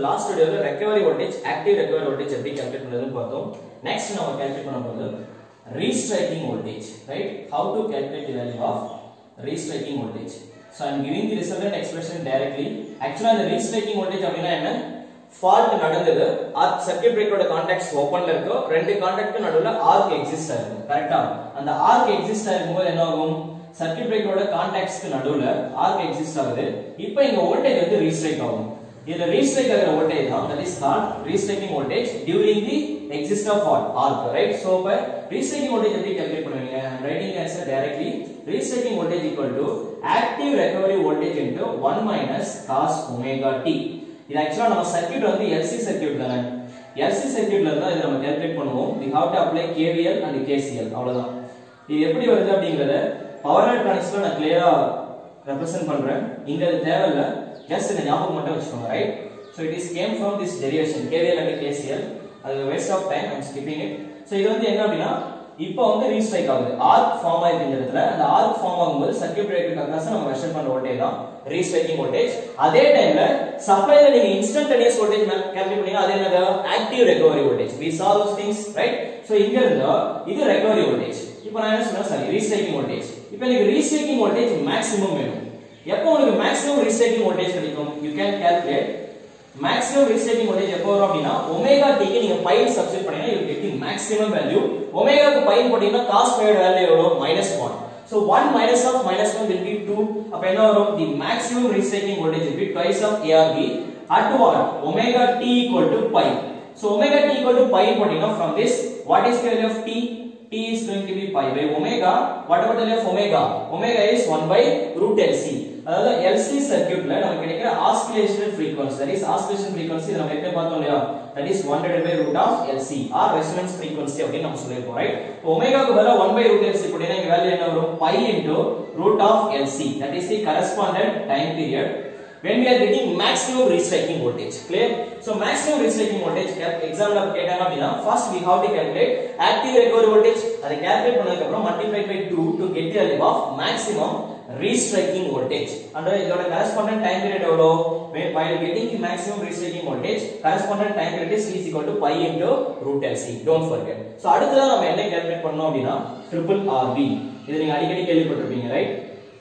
last வீடியோல recovery voltage active recovery voltage எப்படி calculate பண்றதுன்னு பார்த்தோம் நெக்ஸ்ட் நம்ம கால்குலேட் பண்ண போறது restriking voltage right how to calculate the value of restriking voltage so I'm giving the resultant expression directly actually இந்த restriking voltage அப்படின்னா என்ன ஃபால்ட் நடந்தது சர்க்கியூட் பிரேக்கரோட கான்டாக்ட்ஸ் ஓப்பன்ல இருக்கும் ரெண்டு கான்டாக்ட்க்கு நடுவுல ஆர்க் எக்ஸிஸ்ட் ஆயிருக்கும் கரெக்டா அந்த ஆர்க் எக்ஸிஸ்ட் ஆயிருக்கும்போது என்ன ஆகும் சர்க்கியூட் பிரேக்கரோட கான்டாக்ட்ஸ்க்கு நடுவுல ஆர்க் எக்ஸிஸ்ட் ஆகுது இப்போ இங்க வோல்டேஜ் வந்து ரீஸ்ட்ரைக் ஆகும் இதுல ரீஸ்ட்ரைக் ஆகிற வோல்டேஜ் தான் that is called restriking voltage during the exist of all arc right so இப்போ ரீஸ்ட்ரைக்கிங் வோல்டேஜ் எப்படி கால்குலேட் பண்ணுவீங்க writing answer directly restriking voltage equal to active recovery voltage into 1 minus cos omega T இது actually நம்ம circuit வந்து LC circuit தானே LC சர்க்யூட்ல இருந்தா இதை நம்ம கால்குலேட் பண்ணுவோம் we have to apply KVL and KCL அவ்வளவுதான் இது எப்படி வருது அப்படிங்கறத பவர் எலக்ட்ரானிக்ஸ்ல நான் கிளியரா ரெப்ரசென்ட் பண்றேன் இங்க அது தேவையில்ல ஜஸ்ட் இந்த ஞாபகம் மட்டும் வச்சுக்கோங்க right so it is came from this derivation KVL and KCL அது waste of time I'm skipping it so இது வந்து என்ன அப்படின்னா இப்போ வந்து ரீஸ்ட்ரைக் ஆகுது ஆர்க் ஃபார்ம் ஆயிருக்கு இந்த இடத்துல அந்த ஆர்க் ஃபார்ம் ஆகும்போது சர்க்யூட் பிரேக்கருக்கு அக்ராஸ் நம்ம மெஷர் பண்ற வோல்டேஜ் தான் ரீஸ்ட்ரைக்கிங் வோல்டேஜ் அதே டைம்ல சப்ளைல நீங்க இன்ஸ்டன்டேனியஸ் வோல்டேஜ் கால்குலேட் பண்ணீங்க அது என்னது active recovery voltage we saw those things right so இங்க இருந்தா இது ரெக்கவரி வோல்டேஜ் இப்போ நான் என்ன சொன்னேன் சாரி ரீஸ்ட்ரைக்கிங் வோல்டேஜ் இப்போ எனக்கு ரீஸ்ட்ரைக்கிங் வோல்டேஜ் மேக்ஸிமம் வேணும் எப்போ உங்களுக்கு மேக்ஸிமம் ரீஸ்ட்ரைக்கிங் வோல்டேஜ் கிடைக்கும் you can calculate maximum restriking voltage எப்போ வரும் அப்படின்னா ஒமேகா டி க்கு நீங்க பை சப்ஸ்டிட் பண்ணீங்கன்னா you get the maximum value ஒமேகாக்கு பை போட்டீங்கன்னா காஸ் பையோட வேல்யூ எவ்வளவு minus 1 so 1 minus of minus 1 will be 2 அப்ப என்ன வரும் the maximum restating voltage will be twice of ARB at what omega t equal to pi so omega t equal to pi போட்டீங்கன்னா from this what is the value of t t is going to be pi by omega what about the value of omega omega is 1 by root LC அதாவது LC சர்க்யூட்ல நமக்கு கிடைக்கிற ஆஸ்கிலேஷன் frequency that is oscillation frequency இத நம்ம எப்ப பார்த்தோம் இல்லையா that is 1 divided by root of LC or resonance frequency அப்படின்னு நம்ம சொல்லிருக்கோம் ரைட் ஒமேகாக்கு பதிலா 1 by root LC போட்டீங்கன்னா இங்க வேல்யூ என்ன வரும் pi into root of LC that is the correspondent time period when we are getting maximum restriking voltage clear so maximum restriking voltage example of கேட்டாங்க அப்படினா first we have to calculate active recovery voltage அதை calculate பண்ணதுக்கு அப்புறம் multiplied by 2 to get the value of maximum restriking voltage and இதோட correspondent time period எவ்வளோ while getting the maximum restriking voltage correspondent time period is v is equal to pi into root LC don't forget so அடுத்ததா நம்ம என்ன calculate பண்ணோம் அப்படினா triple RB இது நீங்க அடிக்கடி கேள்விப்பட்டிருப்பீங்க ரைட்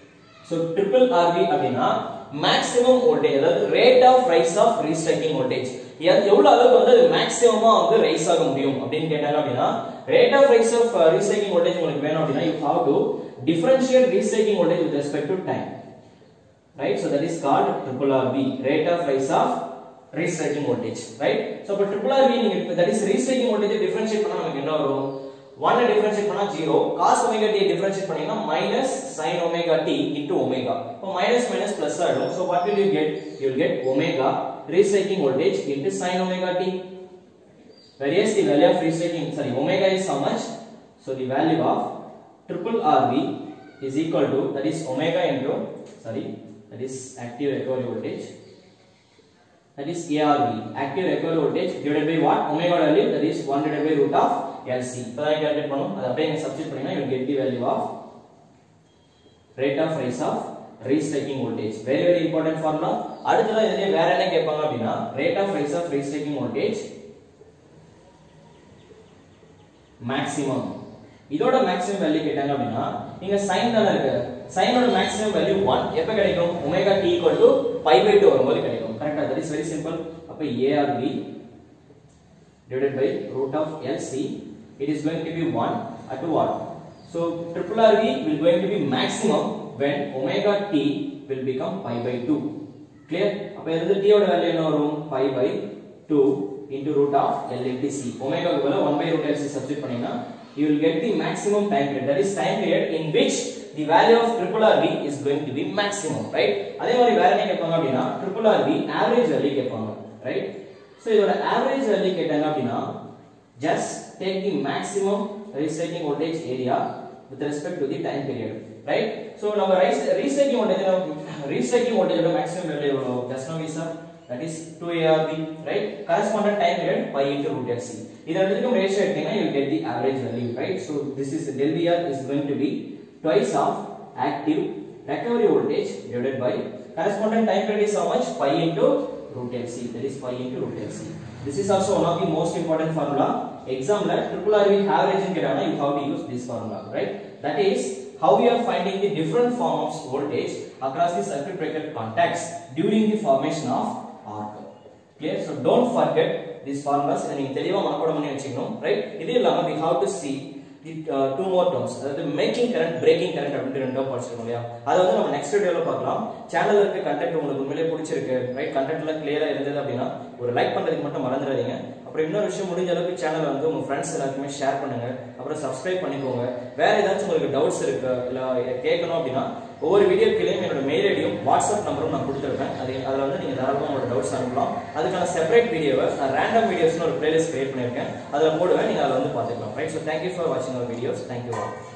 so triple RB அப்படினா மேக்ஸிமம் வோல்டேஜ் அதாவது rate of rise of restriking voltage எவ்வளவு அளவுக்கு வந்து அது மேக்ஸிமமா வந்து ரைஸ் ஆக முடியும் அப்படின்னு கேட்டாங்க அப்படின்னா rate of rise of restriking voltage உங்களுக்கு வேணும் அப்படின்னா you have to differentiate restriking voltage with respect to time right so that is called triple RB rate of rise of restriking voltage right so இப்போ triple RB நீங்க that is restriking voltage differentiate பண்ணா நமக்கு என்ன வரும் 1 differentiate பண்ணா 0 cos omega t differentiate பண்ணீங்கன்னா minus sin omega t into omega இப்போ minus minus plus ஆயிடும் so what will you get you will get omega restacking voltage into sin omega t whereas the value of restacking sorry omega is how much so the value of triple rb is equal to that is omega into sorry that is active recovery voltage that is ARV active recovery voltage divided by what omega value that is 1 divided by root of LC இப்பதான் calculate பண்ணும் அது அப்படியே நீங்க substitute பண்ணீங்கன்னா you will get the value of rate of rise of restaking voltage very very important formula அடுத்ததா இதுலயே வேற என்ன கேட்பாங்க அப்படின்னா rate of rise of restaking voltage maximum இதோட மேக்ஸிமம் வேல்யூ கேட்டாங்க அப்படின்னா நீங்க சைன் தானே இருக்கு சைனோட மேக்ஸிமம் வேல்யூ 1 எப்ப கிடைக்கும் omega t equal to pi by 2 வரும்போது கிடைக்கும் கரெக்ட்டா தட் இஸ் வெரி சிம்பிள் அப்ப ARB divided by root of LC it is going to be 1 at what so triple RB will going to be maximum when omega t will become pi by 2 clear அப்ப இதுல t ஓட value என்ன வரும் pi by 2 into root of L into C omega க்கு பதிலா 1 by root LC substitute பண்ணீங்கன்னா you will get the maximum time period that is time period in which the value of triple RB is going to be maximum right அதே மாதிரி வேற என்ன கேட்பாங்க அப்படின்னா triple RB average value கேட்பாங்க right so இதோட average value கேட்டாங்க அப்படின்னா just take the maximum restating voltage area with respect to the time period right so நம்ம restating voltage restating voltage ஓட maximum value எவ்வளவு just now we saw that is 2 ARB right corresponding time period pi into root LC இது ரெண்டுத்துக்கும் ratio எடுத்தீங்கன்னா you will get the average value right so this is del VR is going to be twice of active recovery voltage divided by corresponding time period is how much pi into root LC that is pi into root LC this is also one of the most important formula examல triple RV average கேட்டாங்கன்னா you have to use this formula right that is how we are finding the different form of voltage across the circuit breaker contacts during the formation of arc clear so don't forget these formulas இதை நீங்க தெளிவா மனப்பாடம் பண்ணி வச்சுக்கணும் right இது இல்லாம we have to see the uh, two more terms அதாவது making current breaking current அப்படின்னு ரெண்டோ படிச்சிருக்கோம் இல்லையா அதை வந்து நம்ம நெக்ஸ்ட் வீடியோல பார்க்கலாம் சேனல்ல இருக்க கண்டென்ட் உங்களுக்கு உண்மையிலேயே பிடிச்சிருக்கு ரைட் கண்டென்ட்ல கிளியரா இருந்தது அப்படின்னா ஒரு லைக் பண்றதுக்கு மட்டும் மறந்துடாதீங்க அப்புறம் இன்னொரு விஷயம் முடிஞ்ச அளவுக்கு சேனலை வந்து உங்க ஃப்ரெண்ட்ஸ் எல்லாருக்குமே ஷேர் பண்ணுங்க அப்புறம் சப்ஸ்கிரைப் பண்ணிக்கோங்க வேற ஏதாச்சும் உங்களுக்கு டவுட்ஸ் இருக்கு இல்ல கேட்கணும் அப்படின்னா ஒவ்வொரு வீடியோ கீழேயும் என்னோட மெயில் ஐடியும் வாட்ஸ்அப் நம்பரும் நான் கொடுத்துருப்பேன் அது அதில் வந்து நீங்கள் தாராளமாக உங்களோட டவுட்ஸ் அனுப்பலாம் அதுக்கான செப்பரேட் வீடியோவை நான் ரேண்டம் வீடியோஸ்னு ஒரு பிளேலிஸ்ட் கிரியேட் பண்ணியிருக்கேன் அதில் போடுவேன் நீங்கள் அதில் வந்து பார்த்துக்கலாம் ரைட் ஸோ தேங்க்யூ ஃபார் வாட்சிங் அவர் வீடியோஸ் தேங்க்யூ